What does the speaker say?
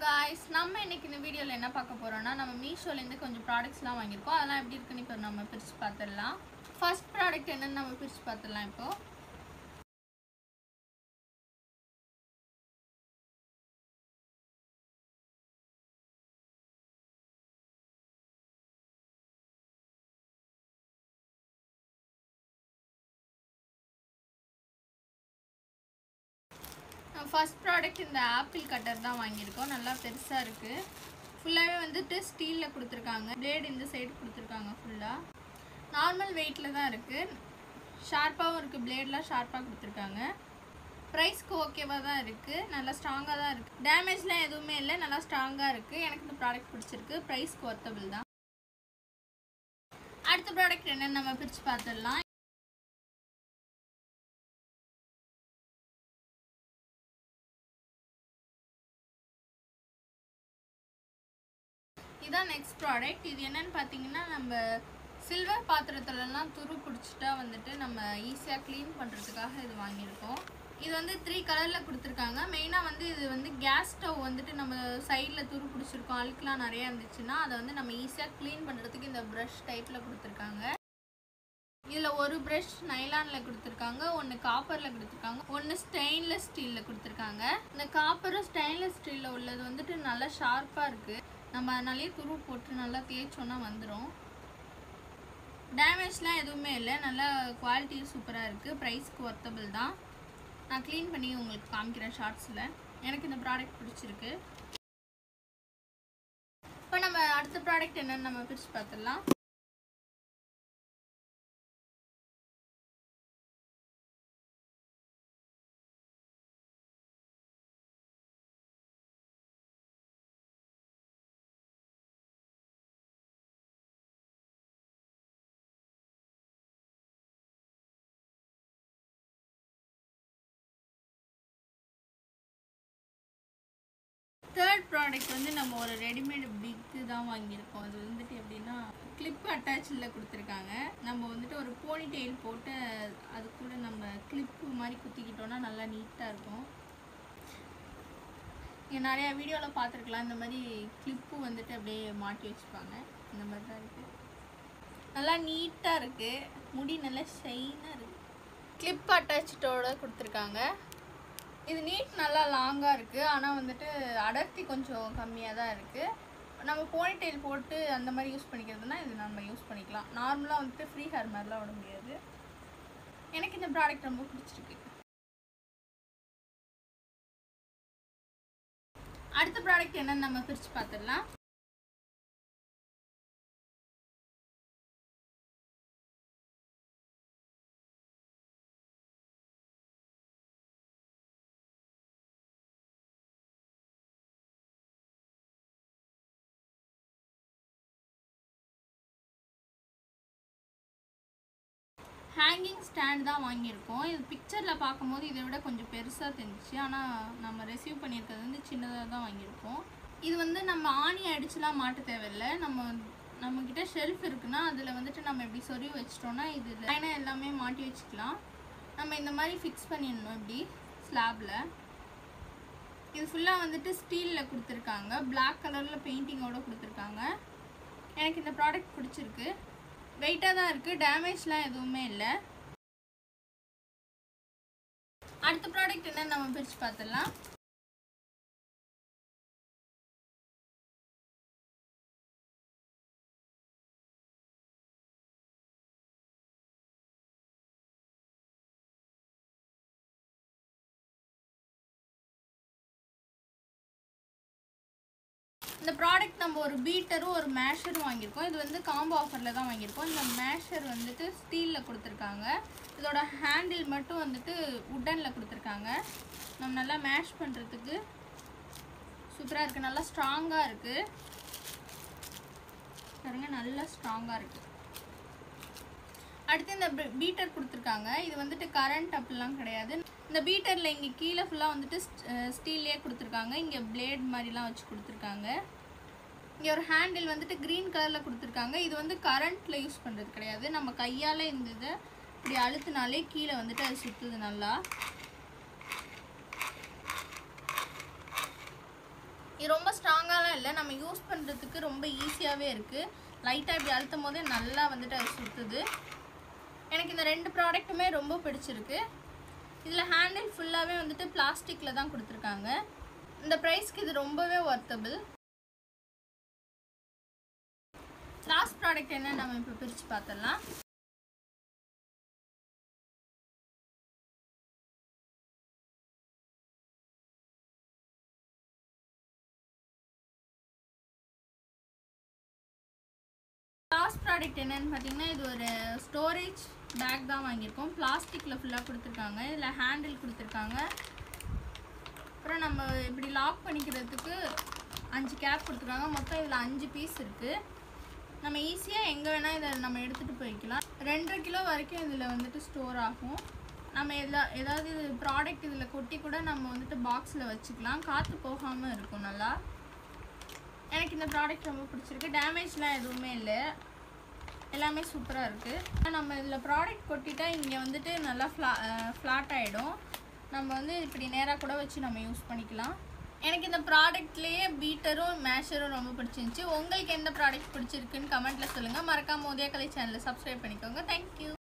guys நம்ம இன்னைக்கு இந்த வீடியோவில் என்ன பார்க்க போறோம்னா நம்ம மீஷோலேருந்து கொஞ்சம் ப்ராடக்ட்ஸ்லாம் வாங்கியிருக்கோம் அதெல்லாம் எப்படி இருக்குன்னு இப்போ நம்ம பிரித்து பார்த்துடலாம் ஃபர்ஸ்ட் ப்ராடக்ட் என்னன்னு நம்ம பிரித்து பார்த்துடலாம் இப்போ ஃபர்ஸ்ட் ப்ராடக்ட் இந்த ஆப்பிள் கட்டர் தான் வாங்கியிருக்கோம் நல்லா பெருசாக இருக்குது ஃபுல்லாகவே வந்துட்டு ஸ்டீலில் கொடுத்துருக்காங்க பிளேட் இந்த சைடு கொடுத்துருக்காங்க ஃபுல்லாக நார்மல் வெயிட்டில் தான் இருக்குது ஷார்ப்பாகவும் இருக்குது பிளேட்லாம் ஷார்ப்பாக கொடுத்துருக்காங்க ப்ரைஸ்க்கு ஓகேவாக தான் இருக்குது நல்லா ஸ்ட்ராங்காக தான் இருக்குது டேமேஜ்லாம் எதுவுமே இல்லை நல்லா ஸ்ட்ராங்காக இருக்குது எனக்கு இந்த ப்ராடக்ட் பிடிச்சிருக்கு ப்ரைஸ்க்கு ஒர்த்தபிள் தான் அடுத்த ப்ராடக்ட் என்னன்னு நம்ம பிரித்து பார்த்துடலாம் இதான் நெக்ஸ்ட் ப்ராடக்ட் இது என்னன்னு பார்த்தீங்கன்னா நம்ம சில்வர் பாத்திரத்துலலாம் துரு பிடிச்சிட்டா வந்துட்டு நம்ம ஈஸியாக க்ளீன் பண்ணுறதுக்காக இது வாங்கியிருக்கோம் இது வந்து த்ரீ கலரில் கொடுத்துருக்காங்க மெயினாக வந்து இது வந்து கேஸ் ஸ்டவ் வந்துட்டு நம்ம சைடில் துரு பிடிச்சிருக்கோம் அழுக்கெலாம் நிறையா இருந்துச்சுன்னா அதை வந்து நம்ம ஈஸியாக க்ளீன் பண்ணுறதுக்கு இந்த ப்ரஷ் டைப்பில் கொடுத்துருக்காங்க இதில் ஒரு ப்ரஷ் நைலானில் கொடுத்துருக்காங்க ஒன்று காப்பரில் கொடுத்துருக்காங்க ஒன்று ஸ்டெயின்லெஸ் ஸ்டீலில் கொடுத்துருக்காங்க இந்த காப்பரும் ஸ்டெயின்லெஸ் ஸ்டீலில் உள்ளது வந்துட்டு நல்லா ஷார்ப்பாக இருக்குது நம்ம அதனாலே துரு போட்டு நல்லா தேய்ச்சோன்னா வந்துடும் டேமேஜ்லாம் எதுவுமே இல்லை நல்லா குவாலிட்டி சூப்பராக இருக்குது ப்ரைஸ்க்கு ஒர்த்தபிள் தான் நான் க்ளீன் பண்ணி உங்களுக்கு காமிக்கிறேன் ஷார்ட்ஸில் எனக்கு இந்த ப்ராடக்ட் பிடிச்சிருக்கு இப்போ நம்ம அடுத்த ப்ராடக்ட் என்னன்னு நம்ம பிரித்து பார்த்துடலாம் தேர்ட் ப்ராடக்ட் வந்து நம்ம ஒரு ரெடிமேட் பிக்கு தான் வாங்கியிருக்கோம் அது வந்துட்டு எப்படின்னா கிளிப் அட்டாச்சில் கொடுத்துருக்காங்க நம்ம வந்துட்டு ஒரு போனி டெயில் போட்டு அது கூட நம்ம கிளிப்பு மாதிரி குத்திக்கிட்டோம்னா நல்லா நீட்டாக இருக்கும் நீங்கள் நிறையா வீடியோவில் பார்த்துருக்கலாம் இந்த மாதிரி கிளிப்பு வந்துட்டு அப்படியே மாட்டி வச்சுப்பாங்க இந்த மாதிரி தான் இருக்குது நல்லா நீட்டாக இருக்குது முடி நல்லா ஷைனாக இருக்குது கிளிப் அட்டாச்சோட கொடுத்துருக்காங்க இது நீட் நல்லா லாங்காக இருக்குது ஆனால் வந்துட்டு அடர்த்தி கொஞ்சம் கம்மியாக தான் இருக்குது நம்ம போனி டெயில் போட்டு அந்த மாதிரி யூஸ் பண்ணிக்கிறதுனா இது நம்ம யூஸ் பண்ணிக்கலாம் நார்மலாக வந்துட்டு ஃப்ரீ ஹேர் மாதிரிலாம் விட முடியாது எனக்கு இந்த ப்ராடக்ட் ரொம்ப பிடிச்சிருக்கு அடுத்த ப்ராடக்ட் என்னன்னு நம்ம பிரித்து பார்த்துடலாம் ஹேங்கிங் ஸ்டாண்ட் தான் வாங்கியிருக்கோம் இது பிக்சரில் பார்க்கும்போது இதை விட கொஞ்சம் பெருசாக தெரிஞ்சிச்சு ஆனால் நம்ம ரிசீவ் பண்ணியிருக்கிறது வந்து சின்னதாக தான் வாங்கியிருக்கோம் இது வந்து நம்ம ஆணி அடிச்சுலாம் மாட்ட தேவையில்லை நம்ம நம்மக்கிட்ட ஷெல்ஃப் இருக்குன்னா அதில் வந்துட்டு நம்ம இப்படி சொருவி வச்சிட்டோம்னா இது லைனாக எல்லாமே மாட்டி வச்சுக்கலாம் நம்ம இந்த மாதிரி ஃபிக்ஸ் பண்ணிடணும் இப்படி ஸ்லாபில் இது ஃபுல்லாக வந்துட்டு ஸ்டீலில் கொடுத்துருக்காங்க பிளாக் கலரில் பெயிண்டிங்கோட கொடுத்துருக்காங்க எனக்கு இந்த ப்ராடக்ட் பிடிச்சிருக்கு வெயிட்டாக தான் இருக்குது டேமேஜ்லாம் எதுவுமே இல்லை அடுத்த ப்ராடக்ட் என்னன்னு நம்ம பிரித்து பார்த்துடலாம் இந்த ப்ராடக்ட் நம்ம ஒரு பீட்டரும் ஒரு மேஷரும் வாங்கியிருக்கோம் இது வந்து காம்போ ஆஃபரில் தான் வாங்கியிருக்கோம் இந்த மேஷர் வந்துட்டு ஸ்டீலில் கொடுத்துருக்காங்க இதோட ஹேண்டில் மட்டும் வந்துட்டு உட்டனில் கொடுத்துருக்காங்க நம்ம நல்லா மேஷ் பண்ணுறதுக்கு சூப்பராக இருக்குது நல்லா ஸ்ட்ராங்காக இருக்குது பாருங்க நல்லா ஸ்ட்ராங்காக இருக்குது அடுத்து இந்த பீட்டர் கொடுத்துருக்காங்க இது வந்துட்டு கரண்ட் அப்படிலாம் கிடையாது இந்த பீட்டரில் இங்கே கீழே ஃபுல்லாக வந்துட்டு ஸ்டீல்லே கொடுத்துருக்காங்க இங்கே பிளேட் மாதிரிலாம் வச்சு கொடுத்துருக்காங்க இங்கே ஒரு ஹேண்டில் வந்துட்டு க்ரீன் கலரில் கொடுத்துருக்காங்க இது வந்து கரண்ட்டில் யூஸ் பண்ணுறது கிடையாது நம்ம கையால் இந்த இதை இப்படி அழுத்தினாலே கீழே வந்துட்டு அது சுற்றுது நல்லா இது ரொம்ப ஸ்ட்ராங்காலாம் இல்லை நம்ம யூஸ் பண்ணுறதுக்கு ரொம்ப ஈஸியாகவே இருக்குது லைட்டாக இப்படி அழுத்தும் போதே நல்லா வந்துட்டு அது சுற்றுது எனக்கு இந்த ரெண்டு ப்ராடக்ட்டுமே ரொம்ப பிடிச்சிருக்கு இதில் ஹேண்டில் ஃபுல்லாகவே வந்துட்டு பிளாஸ்டிக்கில் தான் கொடுத்துருக்காங்க இந்த ப்ரைஸ்க்கு இது ரொம்பவே ஒர்த்தபிள் லாஸ்ட் ப்ராடக்ட் என்ன நம்ம இப்போ பிரித்து பார்த்துடலாம் லாஸ்ட் ப்ராடக்ட் என்னன்னு பார்த்தீங்கன்னா இது ஒரு ஸ்டோரேஜ் பேக் தான் வாங்கியிருக்கோம் பிளாஸ்டிக்கில் ஃபுல்லாக கொடுத்துருக்காங்க இதில் ஹேண்டில் கொடுத்துருக்காங்க அப்புறம் நம்ம இப்படி லாக் பண்ணிக்கிறதுக்கு அஞ்சு கேப் கொடுத்துருக்காங்க மொத்தம் இதில் அஞ்சு பீஸ் இருக்குது நம்ம ஈஸியாக எங்கே வேணால் இதை நம்ம எடுத்துகிட்டு போய்க்கலாம் ரெண்டரை கிலோ வரைக்கும் இதில் வந்துட்டு ஸ்டோர் ஆகும் நம்ம எதா ஏதாவது இது ப்ராடக்ட் இதில் கொட்டி கூட நம்ம வந்துட்டு பாக்ஸில் வச்சுக்கலாம் காற்று போகாமல் இருக்கும் நல்லா எனக்கு இந்த ப்ராடக்ட் ரொம்ப பிடிச்சிருக்கு டேமேஜ்லாம் எதுவுமே இல்லை எல்லாமே சூப்பராக இருக்குது நம்ம இதில் ப்ராடக்ட் கொட்டிட்டா இங்கே வந்துட்டு நல்லா ஃப்ளா ஃப்ளாட் ஆகிடும் நம்ம வந்து இப்படி நேராக கூட வச்சு நம்ம யூஸ் பண்ணிக்கலாம் எனக்கு இந்த ப்ராடக்ட்லேயே பீட்டரும் மேஷரும் ரொம்ப பிடிச்சிருந்துச்சி உங்களுக்கு எந்த ப்ராடக்ட் பிடிச்சிருக்குன்னு கமெண்ட்டில் சொல்லுங்கள் மறக்காம உதய கலை சேனலை சப்ஸ்கிரைப் பண்ணிக்கோங்க தேங்க்யூ